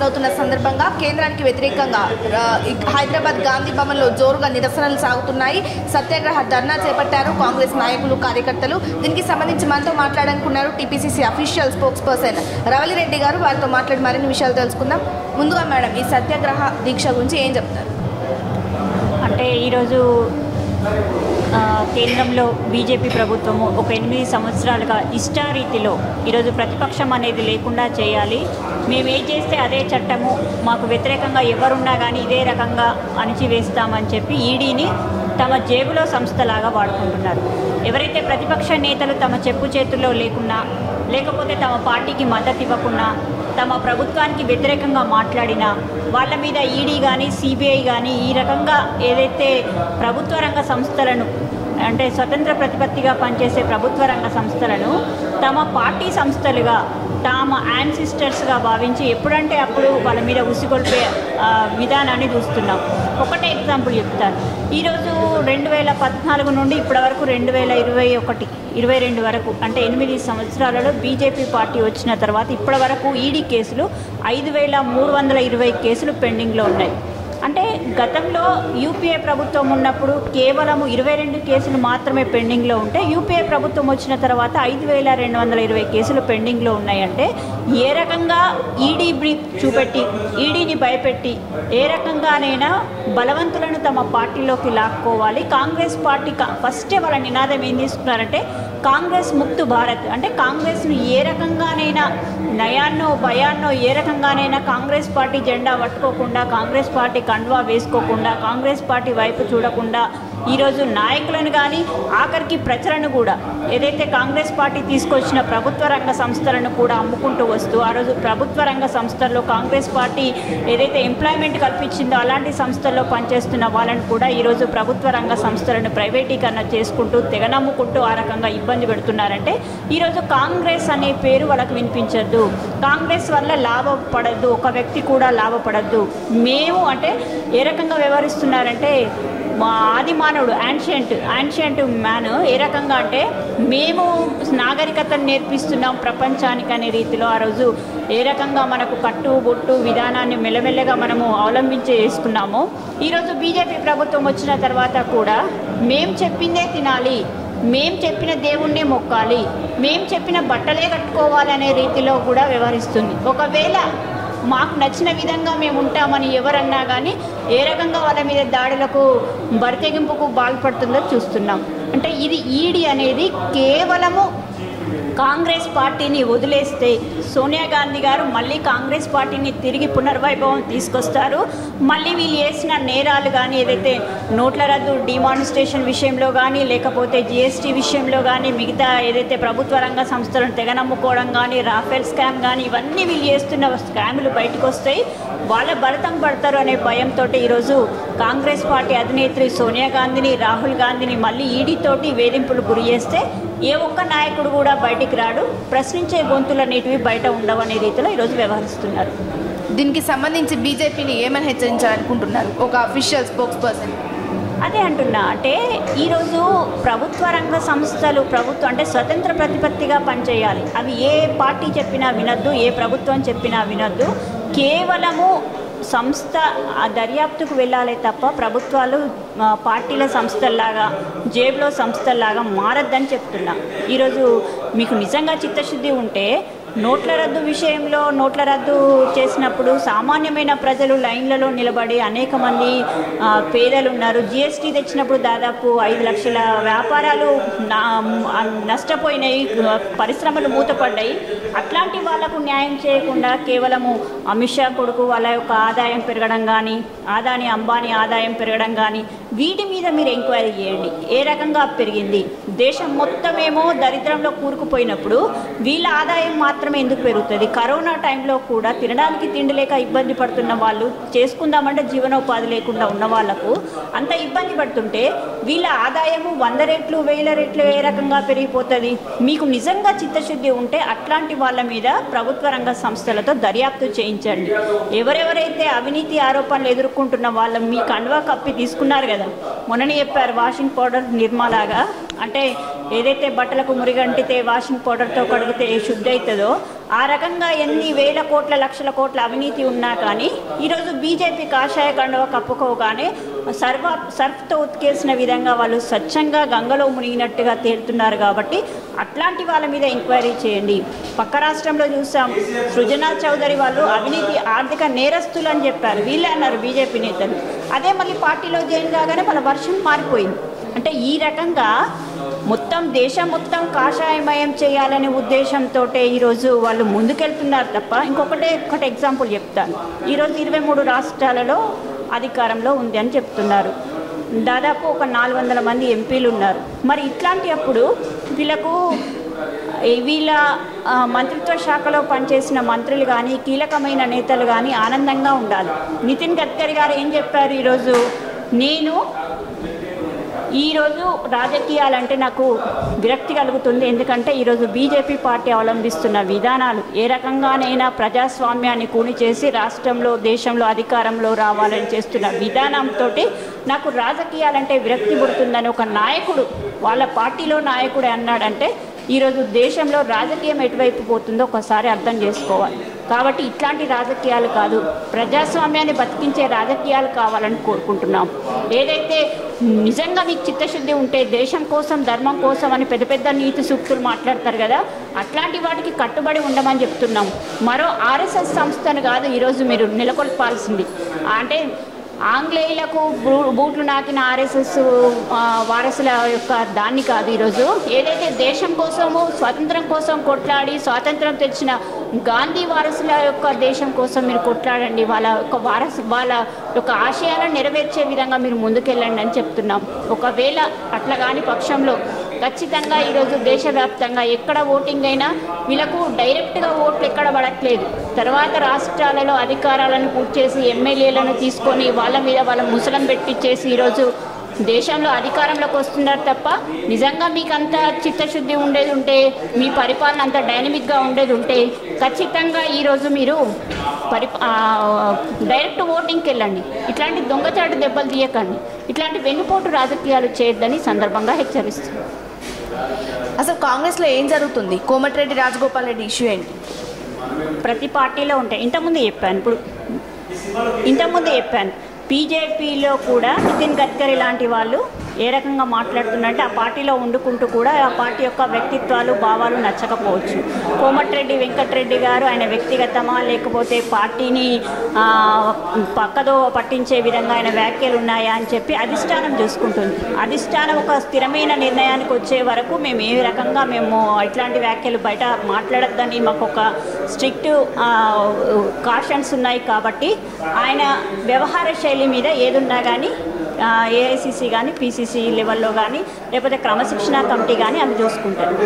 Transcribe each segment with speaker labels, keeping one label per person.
Speaker 1: నమోదవుతున్న సందర్భంగా కేంద్రానికి వ్యతిరేకంగా ఆ, హైదరాబాద్ గాంధీ భవన్లో జోరుగా నిరసనలు సాగుతున్నాయి సత్యాగ్రహ ధర్నా చేపట్టారు కాంగ్రెస్ నాయకులు కార్యకర్తలు దీనికి సంబంధించి మనతో మాట్లాడాలనుకున్నారు TPCC official spokesperson Ravali Reddy గారు వారితో మాట్లాడి మరిన్ని విషయాలు తెలుసుకుందాం ముందుగా మేడం ఈ సత్యాగ్రహ దీక్ష గురించి ఏం చెప్తారు
Speaker 2: అంటే ఈరోజు ఆ, కేంద్రంలో బీజేపీ ప్రభుత్వము ఒక ఎనిమిది సంవత్సరాలుగా ఇష్టారీతిలో ఈరోజు ప్రతిపక్షం అనేది లేకుండా చేయాలి మేము ఏం చేస్తే అదే చట్టము మాకు వ్యతిరేకంగా ఎవరున్నా కానీ ఇదే రకంగా అణిచివేస్తామని చెప్పి ఈడీని తమ జేబులో సంస్థలాగా వాడుకుంటున్నారు ఎవరైతే ప్రతిపక్ష నేతలు తమ చెప్పు చేతుల్లో లేకున్నా లేకపోతే తమ పార్టీకి మద్దతు ఇవ్వకున్నా తమ ప్రభుత్వానికి వ్యతిరేకంగా మాట్లాడినా వాళ్ళ మీద ఈడీ కానీ సిబిఐ కానీ ఈ రకంగా ఏదైతే ప్రభుత్వ రంగ సంస్థలను అంటే స్వతంత్ర ప్రతిపత్తిగా పనిచేసే ప్రభుత్వ రంగ సంస్థలను తమ పార్టీ సంస్థలుగా తమ యాన్సిస్టర్స్గా భావించి ఎప్పుడంటే అప్పుడు వాళ్ళ మీద ఉసిగొల్పే ఆ, విధానాన్ని చూస్తున్నాం ఒకటే ఎగ్జాంపుల్ చెప్తాను ఈరోజు రెండు వేల పద్నాలుగు నుండి ఇప్పటి వరకు రెండు వేల ఇరవై ఒకటి ఇరవై రెండు వరకు అంటే ఎనిమిది సంవత్సరాలలో బీజేపీ పార్టీ వచ్చిన తర్వాత ఇప్పటి వరకు ఈడీ కేసులు ఐదు వేల మూడు వందల ఇరవై కేసులు పెండింగ్లో ఉన్నాయి అంటే గతంలో యూపీఏ ప్రభుత్వం ఉన్నప్పుడు కేవలము ఇరవై రెండు కేసులు మాత్రమే పెండింగ్లో ఉంటే యూపీఏ ప్రభుత్వం వచ్చిన తర్వాత ఐదు వేల రెండు వందల ఇరవై కేసులు పెండింగ్లో ఉన్నాయంటే ఏ రకంగా ఈడీ బ్రీఫ్ చూపెట్టి ఈడీని భయపెట్టి ఏ రకంగానైనా బలవంతులను తమ పార్టీలోకి లాక్కోవాలి కాంగ్రెస్ పార్టీ కా- ఫస్టే వాళ్ళ నినాదం ఏం తీసుకున్నారంటే కాంగ్రెస్ ముక్తు భారత్ అంటే కాంగ్రెస్ను ఏ రకంగానైనా నయాన్నో భయాన్నో ఏ రకంగానైనా కాంగ్రెస్ పార్టీ జెండా పట్టుకోకుండా కాంగ్రెస్ పార్టీ కండువా వేసుకోకుండా కాంగ్రెస్ పార్టీ వైపు చూడకుండా ఈరోజు నాయకులను కానీ ఆఖరికి ప్రజలను కూడా ఏదైతే కాంగ్రెస్ పార్టీ తీసుకొచ్చిన ప్రభుత్వ రంగ సంస్థలను కూడా అమ్ముకుంటూ వస్తూ ఆ రోజు ప్రభుత్వ రంగ సంస్థల్లో కాంగ్రెస్ పార్టీ ఏదైతే ఎంప్లాయ్మెంట్ కల్పించిందో అలాంటి సంస్థల్లో పనిచేస్తున్న వాళ్ళని కూడా ఈరోజు ప్రభుత్వ రంగ సంస్థలను ప్రైవేటీకరణ చేసుకుంటూ తెగనమ్ముకుంటూ ఆ రకంగా ఇబ్బంది పెడుతున్నారంటే ఈరోజు కాంగ్రెస్ అనే పేరు వాళ్ళకి వినిపించద్దు కాంగ్రెస్ వల్ల లాభపడద్దు ఒక వ్యక్తి కూడా లాభపడద్దు మేము అంటే ఏ రకంగా వ్యవహరిస్తున్నారంటే మా ఆది మానవుడు యాన్షియంట్ యాన్షియంట్ మ్యాన్ ఏ రకంగా అంటే మేము నాగరికతను నేర్పిస్తున్నాం ప్రపంచానికి అనే రీతిలో ఆ రోజు ఏ రకంగా మనకు కట్టు బొట్టు విధానాన్ని మెల్లమెల్లగా మనము అవలంబించే చేసుకున్నామో ఈరోజు బీజేపీ ప్రభుత్వం వచ్చిన తర్వాత కూడా మేం చెప్పిందే తినాలి మేం చెప్పిన దేవుణ్ణే మొక్కాలి మేం చెప్పిన బట్టలే కట్టుకోవాలి అనే రీతిలో కూడా వ్యవహరిస్తుంది ఒకవేళ మాకు నచ్చిన విధంగా మేము ఉంటామని ఎవరన్నా కానీ ఏ రకంగా వాళ్ళ మీద దాడులకు బరితెగింపుకు పాల్పడుతుందో చూస్తున్నాం అంటే ఇది ఈడి అనేది కేవలము కాంగ్రెస్ పార్టీని వదిలేస్తే సోనియా గాంధీ గారు మళ్ళీ కాంగ్రెస్ పార్టీని తిరిగి పునర్వైభవం తీసుకొస్తారు మళ్ళీ వీళ్ళు చేసిన నేరాలు కానీ ఏదైతే నోట్ల రద్దు డిమానిస్ట్రేషన్ విషయంలో కానీ లేకపోతే జిఎస్టీ విషయంలో కానీ మిగతా ఏదైతే ప్రభుత్వ రంగ సంస్థలను తెగనమ్ముకోవడం కానీ రాఫెల్ స్కామ్ కానీ ఇవన్నీ వీళ్ళు చేస్తున్న స్కాములు బయటకు వస్తాయి వాళ్ళ భరతం పడతారు అనే భయంతో ఈరోజు కాంగ్రెస్ పార్టీ అధినేత్రి సోనియా గాంధీని రాహుల్ గాంధీని మళ్ళీ ఈడీతోటి వేధింపులు గురి చేస్తే ఏ ఒక్క నాయకుడు కూడా బయటికి రాడు ప్రశ్నించే గొంతులన్నిటివి బయట ఉండవనే రీతిలో ఈరోజు వ్యవహరిస్తున్నారు
Speaker 1: దీనికి సంబంధించి బీజేపీని ఏమని హెచ్చరించాలనుకుంటున్నారు ఒక అఫీషియల్ స్పోక్స్ పర్సన్
Speaker 2: అదే అంటున్నా అంటే ఈరోజు ప్రభుత్వ రంగ సంస్థలు ప్రభుత్వం అంటే స్వతంత్ర ప్రతిపత్తిగా పనిచేయాలి అవి ఏ పార్టీ చెప్పినా వినొద్దు ఏ ప్రభుత్వం చెప్పినా వినొద్దు కేవలము సంస్థ ఆ దర్యాప్తుకు వెళ్ళాలి తప్ప ప్రభుత్వాలు ఆ, పార్టీల సంస్థల్లాగా జేబులో సంస్థల్లాగా మారద్దని చెప్తున్నా ఈరోజు మీకు నిజంగా చిత్తశుద్ధి ఉంటే నోట్ల రద్దు విషయంలో నోట్ల రద్దు చేసినప్పుడు సామాన్యమైన ప్రజలు లైన్లలో నిలబడి అనేక మంది ఆ, పేదలు ఉన్నారు జిఎస్టీ తెచ్చినప్పుడు దాదాపు ఐదు లక్షల వ్యాపారాలు నా ఆ, నష్టపోయినాయి పరిశ్రమలు మూతపడ్డాయి అట్లాంటి వాళ్లకు న్యాయం చేయకుండా కేవలము అమిత్ షా కొడుకు వాళ్ళ యొక్క ఆదాయం పెరగడం కానీ ఆదాని అంబానీ ఆదాయం పెరగడం కానీ వీటి మీద మీరు ఎంక్వైరీ చేయండి ఏ రకంగా పెరిగింది దేశం మొత్తమేమో దరిద్రంలో కూరుకుపోయినప్పుడు వీళ్ళ ఆదాయం మాత్రమే ఎందుకు పెరుగుతుంది కరోనా టైంలో కూడా తినడానికి తిండి లేక ఇబ్బంది పడుతున్న వాళ్ళు చేసుకుందామంటే జీవనోపాధి లేకుండా ఉన్న వాళ్ళకు అంత ఇబ్బంది పడుతుంటే వీళ్ళ ఆదాయము వంద రెట్లు వేల రెట్లు ఏ రకంగా పెరిగిపోతుంది మీకు నిజంగా చిత్తశుద్ధి ఉంటే అట్లాంటి వాళ్ళ మీద ప్రభుత్వ రంగ సంస్థలతో దర్యాప్తు చేయించండి ఎవరెవరైతే అవినీతి ఆరోపణలు ఎదుర్కొంటున్న వాళ్ళ మీ కండువా కప్పి తీసుకున్నారు కదా మొన్ననే చెప్పారు వాషింగ్ పౌడర్ నిర్మాలాగా అంటే ఏదైతే బట్టలకు మురిగంటితే వాషింగ్ పౌడర్తో కడిగితే శుద్ధి అవుతుందో ఆ రకంగా ఎన్ని వేల కోట్ల లక్షల కోట్ల అవినీతి ఉన్నా కానీ ఈరోజు బీజేపీ కాషాయ కండువ కప్పుకోగానే సర్వ సర్ఫ్తో ఉతికేసిన విధంగా వాళ్ళు స్వచ్ఛంగా గంగలో మునిగినట్టుగా తేలుతున్నారు కాబట్టి అట్లాంటి వాళ్ళ మీద ఎంక్వైరీ చేయండి పక్క రాష్ట్రంలో చూసాం సృజనా చౌదరి వాళ్ళు అవినీతి ఆర్థిక నేరస్తులు అని చెప్పారు వీళ్ళే అన్నారు బీజేపీ నేతలు అదే మళ్ళీ పార్టీలో జాయిన్ కాగానే వాళ్ళ వర్షం మారిపోయింది అంటే ఈ రకంగా మొత్తం దేశం మొత్తం కాషాయమయం చేయాలనే ఉద్దేశంతో ఈరోజు వాళ్ళు ముందుకెళ్తున్నారు తప్ప ఇంకొకటే ఒకటి ఎగ్జాంపుల్ చెప్తాను ఈరోజు ఇరవై మూడు రాష్ట్రాలలో అధికారంలో ఉంది అని చెప్తున్నారు దాదాపు ఒక నాలుగు వందల మంది ఎంపీలు ఉన్నారు మరి ఇట్లాంటి అప్పుడు వీళ్ళకు ఈ వీళ్ళ ఆ, మంత్రిత్వ శాఖలో పనిచేసిన మంత్రులు కానీ కీలకమైన నేతలు కానీ ఆనందంగా ఉండాలి నితిన్ గడ్కరీ గారు ఏం చెప్పారు ఈరోజు నేను ఈరోజు రాజకీయాలంటే నాకు విరక్తి కలుగుతుంది ఎందుకంటే ఈరోజు బీజేపీ పార్టీ అవలంబిస్తున్న విధానాలు ఏ రకంగానైనా ప్రజాస్వామ్యాన్ని కూని చేసి రాష్ట్రంలో దేశంలో అధికారంలో రావాలని చేస్తున్న విధానంతో నాకు రాజకీయాలంటే విరక్తి పుడుతుందని ఒక నాయకుడు వాళ్ళ పార్టీలో నాయకుడే అన్నాడంటే ఈరోజు దేశంలో రాజకీయం ఎటువైపు పోతుందో ఒకసారి అర్థం చేసుకోవాలి కాబట్టి ఇట్లాంటి రాజకీయాలు కాదు ప్రజాస్వామ్యాన్ని బతికించే రాజకీయాలు కావాలని కోరుకుంటున్నాం ఏదైతే నిజంగా మీకు చిత్తశుద్ధి ఉంటే దేశం కోసం ధర్మం కోసం అని పెద్ద పెద్ద నీతి సూక్తులు మాట్లాడతారు కదా అట్లాంటి వాటికి కట్టుబడి ఉండమని చెప్తున్నాం మరో ఆర్ఎస్ఎస్ సంస్థను కాదు ఈరోజు మీరు నెలకొల్పాల్సింది అంటే ఆంగ్లేయులకు బూ- బూట్లు నాకిన ఆర్ఎస్ఎస్ ఆ, వారసుల యొక్క దాన్ని కాదు ఈరోజు ఏదైతే దేశం కోసము స్వాతంత్రం కోసం కొట్లాడి స్వాతంత్రం తెచ్చిన గాంధీ వారసుల యొక్క దేశం కోసం మీరు కొట్లాడండి వాళ్ళ యొక్క వారసు వాళ్ళ యొక్క ఆశయాలను నెరవేర్చే విధంగా మీరు ముందుకెళ్ళండి అని చెప్తున్నాం ఒకవేళ అట్లా కాని పక్షంలో ఖచ్చితంగా ఈరోజు దేశవ్యాప్తంగా ఎక్కడ ఓటింగ్ అయినా వీళ్ళకు డైరెక్ట్గా ఓట్లు ఎక్కడ పడట్లేదు తర్వాత రాష్ట్రాలలో అధికారాలను పూర్తి చేసి ఎమ్మెల్యేలను తీసుకొని వాళ్ళ మీద వాళ్ళ ముసలం పెట్టించేసి ఈరోజు దేశంలో అధికారంలోకి వస్తున్నారు తప్ప నిజంగా మీకు అంత చిత్తశుద్ధి ఉండేది ఉంటే మీ పరిపాలన అంత డైనమిక్గా ఉండేది ఉంటే ఖచ్చితంగా ఈరోజు మీరు పరి ఆ, డైరెక్ట్ ఓటింగ్కి వెళ్ళండి ఇట్లాంటి దొంగచాటు దెబ్బలు తీయకండి ఇట్లాంటి వెన్నుపోటు రాజకీయాలు చేయొద్దని ఈ సందర్భంగా హెచ్చరిస్తున్నాను
Speaker 1: అసలు కాంగ్రెస్లో ఏం జరుగుతుంది కోమటిరెడ్డి రాజగోపాల్ రెడ్డి ఇష్యూ ఏంటి
Speaker 2: ప్రతి పార్టీలో ఉంటాయి ఇంతకుముందు చెప్పాను ఇప్పుడు ఇంతకుముందు చెప్పాను బీజేపీలో కూడా నితిన్ గడ్కరీ లాంటి వాళ్ళు ఏ రకంగా మాట్లాడుతున్నారంటే ఆ పార్టీలో వండుకుంటూ కూడా ఆ పార్టీ యొక్క వ్యక్తిత్వాలు భావాలు నచ్చకపోవచ్చు కోమటిరెడ్డి వెంకటరెడ్డి గారు ఆయన వ్యక్తిగతమా లేకపోతే పార్టీని ఆ, పక్కదో పట్టించే విధంగా ఆయన వ్యాఖ్యలు ఉన్నాయా అని చెప్పి అధిష్టానం చూసుకుంటుంది అధిష్టానం ఒక స్థిరమైన నిర్ణయానికి వచ్చే వరకు మేము ఏ రకంగా మేము ఇట్లాంటి వ్యాఖ్యలు బయట మాట్లాడద్దని మాకు ఒక స్ట్రిక్ట్ కాషన్స్ ఉన్నాయి కాబట్టి ఆయన వ్యవహార శైలి మీద ఏదున్నా కానీ ఏఐసిసి కానీ పిసిసి లెవెల్లో కానీ లేకపోతే క్రమశిక్షణ కమిటీ కానీ అవి చూసుకుంటారు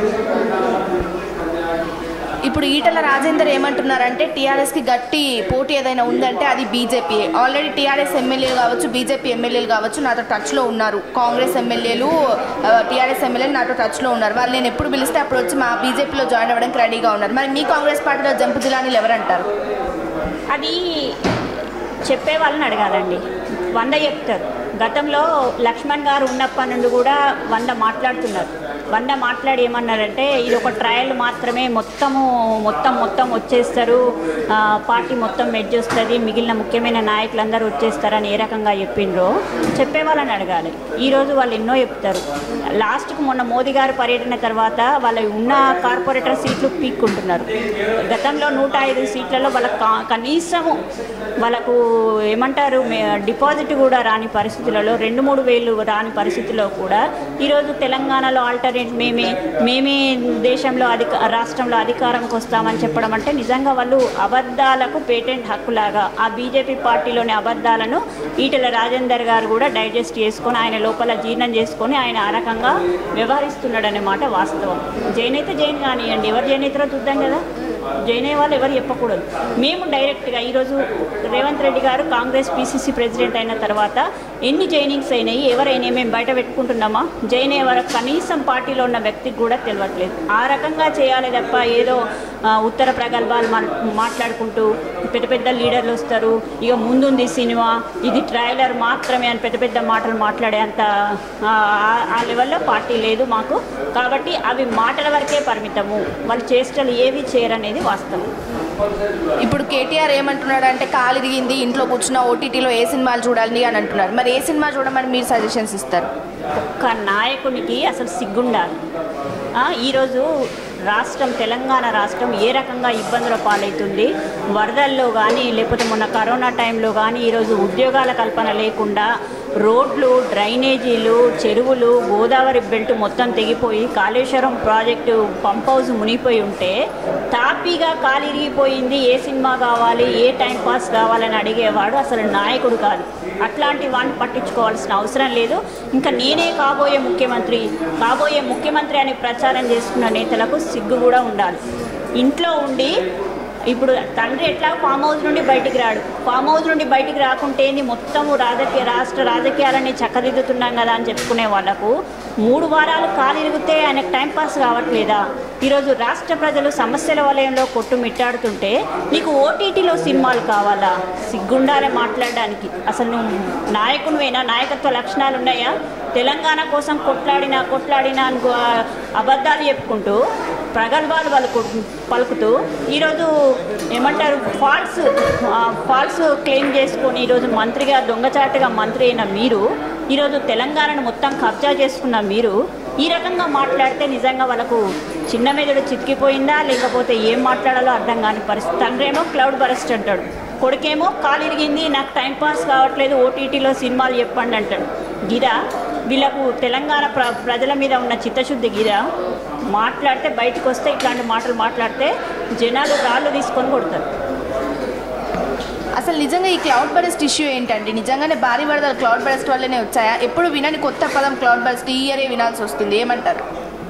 Speaker 1: ఇప్పుడు ఈటల రాజేందర్ ఏమంటున్నారంటే టీఆర్ఎస్కి గట్టి పోటీ ఏదైనా ఉందంటే అది బీజేపీ ఆల్రెడీ టీఆర్ఎస్ ఎమ్మెల్యేలు కావచ్చు బీజేపీ ఎమ్మెల్యేలు కావచ్చు నాతో టచ్లో ఉన్నారు కాంగ్రెస్ ఎమ్మెల్యేలు టీఆర్ఎస్ ఎమ్మెల్యేలు నాతో టచ్లో ఉన్నారు వాళ్ళు నేను ఎప్పుడు పిలిస్తే అప్పుడు వచ్చి మా బీజేపీలో జాయిన్ అవ్వడానికి రెడీగా ఉన్నారు మరి మీ కాంగ్రెస్ పార్టీలో జంపు జిల్లాని ఎవరంటారు
Speaker 2: అది చెప్పే వాళ్ళని అడగాలండి వంద చెప్తారు గతంలో లక్ష్మణ్ గారు ఉన్నప్పటి నుండి కూడా వంద మాట్లాడుతున్నారు వంద మాట్లాడి ఏమన్నారంటే ఇది ఒక ట్రయల్ మాత్రమే మొత్తము మొత్తం మొత్తం వచ్చేస్తారు ఆ, పార్టీ మొత్తం మెడ్జ్ వస్తుంది మిగిలిన ముఖ్యమైన నాయకులందరూ వచ్చేస్తారని ఏ రకంగా చెప్పిండ్రో చెప్పే వాళ్ళని అడగాలి ఈరోజు వాళ్ళు ఎన్నో చెప్తారు లాస్ట్కు మొన్న మోదీ గారి పర్యటన తర్వాత వాళ్ళ ఉన్న కార్పొరేటర్ సీట్లు పీక్కుంటున్నారు గతంలో నూట ఐదు సీట్లలో వాళ్ళ కా- కనీసము వాళ్ళకు ఏమంటారు మే- డిపాజిట్ కూడా రాని పరిస్థితులలో రెండు మూడు వేలు రాని పరిస్థితిలో కూడా ఈరోజు తెలంగాణలో ఆల్టర్నేట్ మేమే మేమే దేశంలో అధిక రాష్ట్రంలో అధికారంకి వస్తామని చెప్పడం అంటే నిజంగా వాళ్ళు అబద్ధాలకు పేటెంట్ హక్కులాగా ఆ బీజేపీ పార్టీలోని అబద్ధాలను ఈటెల రాజేందర్ గారు కూడా డైజెస్ట్ చేసుకొని ఆయన లోపల జీర్ణం చేసుకొని ఆయన ఆ రకంగా వ్యవహరిస్తున్నాడనే మాట వాస్తవం జైన్ అయితే జైన్ కానివ్వండి ఎవరు జైన్ అవుతారో చూద్దాం కదా జైన్ అయ్యే వాళ్ళు ఎవరు చెప్పకూడదు మేము డైరెక్ట్గా ఈరోజు రేవంత్ రెడ్డి గారు కాంగ్రెస్ పీసీసీ ప్రెసిడెంట్ అయిన తర్వాత ఎన్ని జైనింగ్స్ అయినాయి ఎవరైనా మేము బయట పెట్టుకుంటున్నామా జైన్ అయ్యే వరకు కనీసం పార్టీలో ఉన్న వ్యక్తికి కూడా తెలియట్లేదు ఆ రకంగా చేయాలి తప్ప ఏదో ఆ, ఉత్తర ప్రగల్భాలు మా- మాట్లాడుకుంటూ పెద్ద పెద్ద లీడర్లు వస్తారు ఇక ముందుంది సినిమా ఇది ట్రైలర్ మాత్రమే అని పెద్ద పెద్ద మాటలు మాట్లాడేంత ఆ, ఆ- ఆ లెవెల్లో పార్టీ లేదు మాకు కాబట్టి అవి మాటల వరకే పరిమితము వాళ్ళు చేష్టలు ఏవి చేయరనేది వాస్తవం
Speaker 1: ఇప్పుడు కేటీఆర్ ఏమంటున్నాడు అంటే కాలు ఇరిగింది ఇంట్లో కూర్చున్న ఓటీటీలో ఏ సినిమాలు చూడాలి అని అంటున్నారు మరి ఏ సినిమా చూడమని మీరు సజెషన్స్ ఇస్తారు
Speaker 2: ఒక్క నాయకునికి అసలు సిగ్గుండాలి ఆ, ఈరోజు రాష్ట్రం తెలంగాణ రాష్ట్రం ఏ రకంగా ఇబ్బందుల పాలవుతుంది వరదల్లో కానీ లేకపోతే మొన్న కరోనా టైంలో కానీ ఈరోజు ఉద్యోగాల కల్పన లేకుండా రోడ్లు డ్రైనేజీలు చెరువులు గోదావరి బెల్ట్ మొత్తం తెగిపోయి కాళేశ్వరం ప్రాజెక్టు పంప్ హౌస్ మునిగిపోయి ఉంటే తాపీగా కాలిరిగిపోయింది ఏ సినిమా కావాలి ఏ టైం పాస్ కావాలని అడిగేవాడు అసలు నాయకుడు కాదు అట్లాంటి వాడిని పట్టించుకోవాల్సిన అవసరం లేదు ఇంకా నేనే కాబోయే ముఖ్యమంత్రి కాబోయే ముఖ్యమంత్రి అని ప్రచారం చేస్తున్న నేతలకు సిగ్గు కూడా ఉండాలి ఇంట్లో ఉండి ఇప్పుడు తండ్రి ఎట్లా ఫామ్ హౌస్ నుండి బయటికి రాడు ఫామ్ హౌస్ నుండి బయటికి రాకుంటే ఏంది మొత్తము రాజకీయ రాష్ట్ర రాజకీయాలని చక్కదిద్దుతున్నాం కదా అని చెప్పుకునే వాళ్ళకు మూడు వారాలు కాలిరిగితే ఆయనకు టైం పాస్ కావట్లేదా ఈరోజు రాష్ట్ర ప్రజలు సమస్యల వలయంలో కొట్టుమిట్టాడుతుంటే నీకు ఓటీటీలో సినిమాలు కావాలా సిగ్గుండాలే మాట్లాడడానికి అసలు నువ్వు నాయకునివైనా నాయకత్వ లక్షణాలు ఉన్నాయా తెలంగాణ కోసం కొట్లాడినా కొట్లాడినా అని గో- అబద్ధాలు చెప్పుకుంటూ ప్రగల్భాలు పలుకు పలుకుతూ ఈరోజు ఏమంటారు ఫాల్స్ ఫాల్స్ క్లెయిమ్ చేసుకొని ఈరోజు మంత్రిగా దొంగచాటుగా మంత్రి అయిన మీరు ఈరోజు తెలంగాణను మొత్తం కబ్జా చేసుకున్న మీరు ఈ రకంగా మాట్లాడితే నిజంగా వాళ్ళకు చిన్న మెదడు చితికిపోయిందా లేకపోతే ఏం మాట్లాడాలో అర్థం కాని పరిస్థితి తండ్రేమో క్లౌడ్ బరస్ట్ అంటాడు కొడుకేమో కాలు ఇరిగింది నాకు టైం పాస్ కావట్లేదు ఓటీటీలో సినిమాలు చెప్పండి అంటాడు గిరా వీళ్ళకు తెలంగాణ ప్ర ప్రజల మీద ఉన్న చిత్తశుద్ధి గిరా మాట్లాడితే బయటకు వస్తే ఇట్లాంటి మాటలు మాట్లాడితే జనాలు రాళ్ళు తీసుకొని కొడతారు
Speaker 1: అసలు నిజంగా ఈ క్లౌడ్ బరెస్ట్ ఇష్యూ ఏంటండి నిజంగానే భారీ వరదలు క్లౌడ్ బరెస్ట్ వల్లనే వచ్చాయా ఎప్పుడు వినని కొత్త పదం క్లౌడ్ బరెస్ట్ ఈ ఇయరే వినాల్సి వస్తుంది ఏమంటారు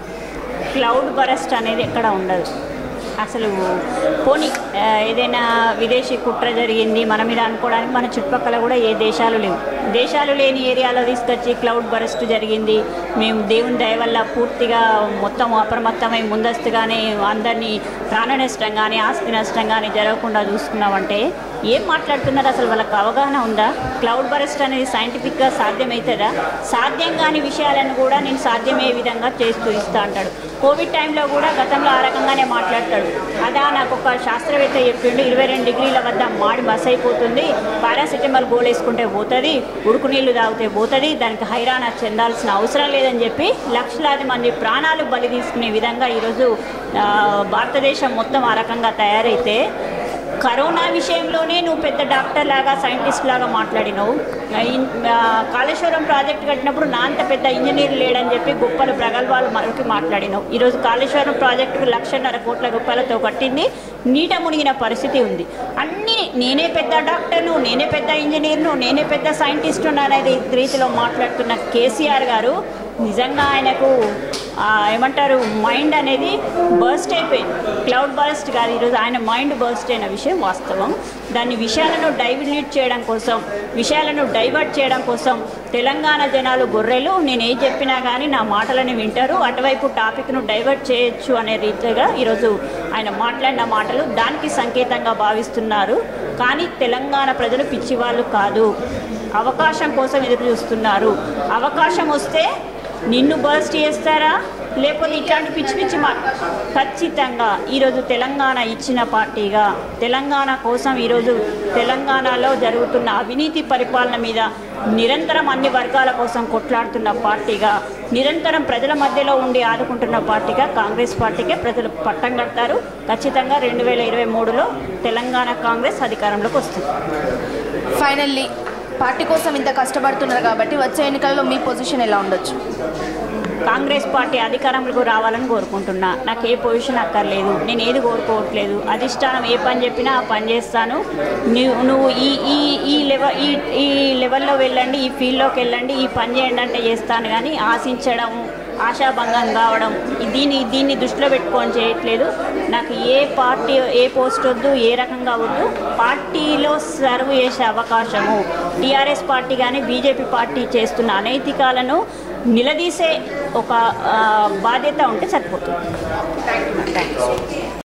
Speaker 2: క్లౌడ్ బరస్ట్ అనేది ఎక్కడ ఉండదు అసలు పోనీ ఆ, ఏదైనా విదేశీ కుట్ర జరిగింది మన మీద అనుకోవడానికి మన చుట్టుపక్కల కూడా ఏ దేశాలు లేవు దేశాలు లేని ఏరియాలో తీసుకొచ్చి క్లౌడ్ బరస్ట్ జరిగింది మేము దేవుని దయ వల్ల పూర్తిగా మొత్తం అప్రమత్తమై ముందస్తుగానే అందరినీ ప్రాణ నష్టం కానీ ఆస్తి నష్టం కానీ జరగకుండా చూసుకున్నామంటే ఏం మాట్లాడుతున్నారు అసలు వాళ్ళకి అవగాహన ఉందా క్లౌడ్ బరెస్ట్ అనేది సైంటిఫిక్గా సాధ్యమవుతుందా సాధ్యం కాని విషయాలను కూడా నేను సాధ్యమయ్యే విధంగా చేస్తూ ఇస్తా అంటాడు కోవిడ్ టైంలో కూడా గతంలో ఆ రకంగానే మాట్లాడతాడు అదా నాకు ఒక శాస్త్రవేత్త చెప్పిండు ఇరవై రెండు డిగ్రీల వద్ద మాడి బస్ అయిపోతుంది పారాసిటమాల్ గోలేసుకుంటే పోతుంది ఉడుకు నీళ్లు తాగితే పోతుంది దానికి హైరాణ చెందాల్సిన అవసరం లేదని చెప్పి లక్షలాది మంది ప్రాణాలు బలి తీసుకునే విధంగా ఈరోజు ఆ, భారతదేశం మొత్తం ఆ రకంగా తయారైతే కరోనా విషయంలోనే నువ్వు పెద్ద డాక్టర్ లాగా సైంటిస్ట్ లాగా మాట్లాడినావు ఆ, ఇన్- ఆ, కాళేశ్వరం ప్రాజెక్ట్ కట్టినప్పుడు నా అంత పెద్ద ఇంజనీర్ లేడని చెప్పి గొప్పలు ప్రగల్భాలు మరొకటి మాట్లాడినావు ఈరోజు కాళేశ్వరం ప్రాజెక్టుకు లక్షన్నర కోట్ల రూపాయలతో కట్టింది నీట మునిగిన పరిస్థితి ఉంది అన్నీ నేనే పెద్ద డాక్టర్ను నేనే పెద్ద ఇంజనీర్ను నేనే పెద్ద సైంటిస్టు అనేది రీతిలో మాట్లాడుతున్న కేసీఆర్ గారు నిజంగా ఆయనకు ఆ, ఏమంటారు మైండ్ అనేది బర్స్ట్ అయిపోయింది క్లౌడ్ బర్స్ట్ కాదు ఈరోజు ఆయన మైండ్ బర్స్ట్ అయిన విషయం వాస్తవం దాన్ని విషయాలను డైవర్ట్ చేయడం కోసం విషయాలను డైవర్ట్ చేయడం కోసం తెలంగాణ జనాలు గొర్రెలు నేను ఏం చెప్పినా కానీ నా మాటలని వింటారు అటువైపు టాపిక్ను డైవర్ట్ చేయొచ్చు అనే రీతిగా ఈరోజు ఆయన మాట్లాడిన మాటలు దానికి సంకేతంగా భావిస్తున్నారు కానీ తెలంగాణ ప్రజలు పిచ్చివాళ్ళు కాదు అవకాశం కోసం ఎదురు చూస్తున్నారు అవకాశం వస్తే నిన్ను బర్స్ట్ చేస్తారా లేకపోతే ఇట్లాంటి పిచ్చి పిచ్చి మా ఖచ్చితంగా ఈరోజు తెలంగాణ ఇచ్చిన పార్టీగా తెలంగాణ కోసం ఈరోజు తెలంగాణలో జరుగుతున్న అవినీతి పరిపాలన మీద నిరంతరం అన్ని వర్గాల కోసం కొట్లాడుతున్న పార్టీగా నిరంతరం ప్రజల మధ్యలో ఉండి ఆదుకుంటున్న పార్టీగా కాంగ్రెస్ పార్టీకే ప్రజలు పట్టం కడతారు ఖచ్చితంగా రెండు వేల ఇరవై మూడులో తెలంగాణ కాంగ్రెస్ అధికారంలోకి వస్తుంది
Speaker 1: ఫైనల్లీ పార్టీ కోసం ఇంత కష్టపడుతున్నారు కాబట్టి వచ్చే ఎన్నికల్లో మీ పొజిషన్ ఎలా ఉండొచ్చు
Speaker 2: కాంగ్రెస్ పార్టీ అధికారంలోకి రావాలని కోరుకుంటున్నా నాకు ఏ పొజిషన్ అక్కర్లేదు నేను ఏది కోరుకోవట్లేదు అధిష్టానం ఏ పని చెప్పినా ఆ పని చేస్తాను నువ్వు నువ్వు ఈ ఈ ఈ లెవెల్ ఈ ఈ లెవెల్లో వెళ్ళండి ఈ ఫీల్డ్లోకి వెళ్ళండి ఈ పని చేయండి అంటే చేస్తాను కానీ ఆశించడం ఆశాభంగం కావడం దీన్ని దీన్ని దృష్టిలో పెట్టుకొని చేయట్లేదు నాకు ఏ పార్టీ ఏ పోస్ట్ వద్దు ఏ రకంగా వద్దు పార్టీలో సర్వ్ చేసే అవకాశము టీఆర్ఎస్ పార్టీ కానీ బీజేపీ పార్టీ చేస్తున్న అనైతికాలను నిలదీసే ఒక ఆ, బాధ్యత ఉంటే సరిపోతుంది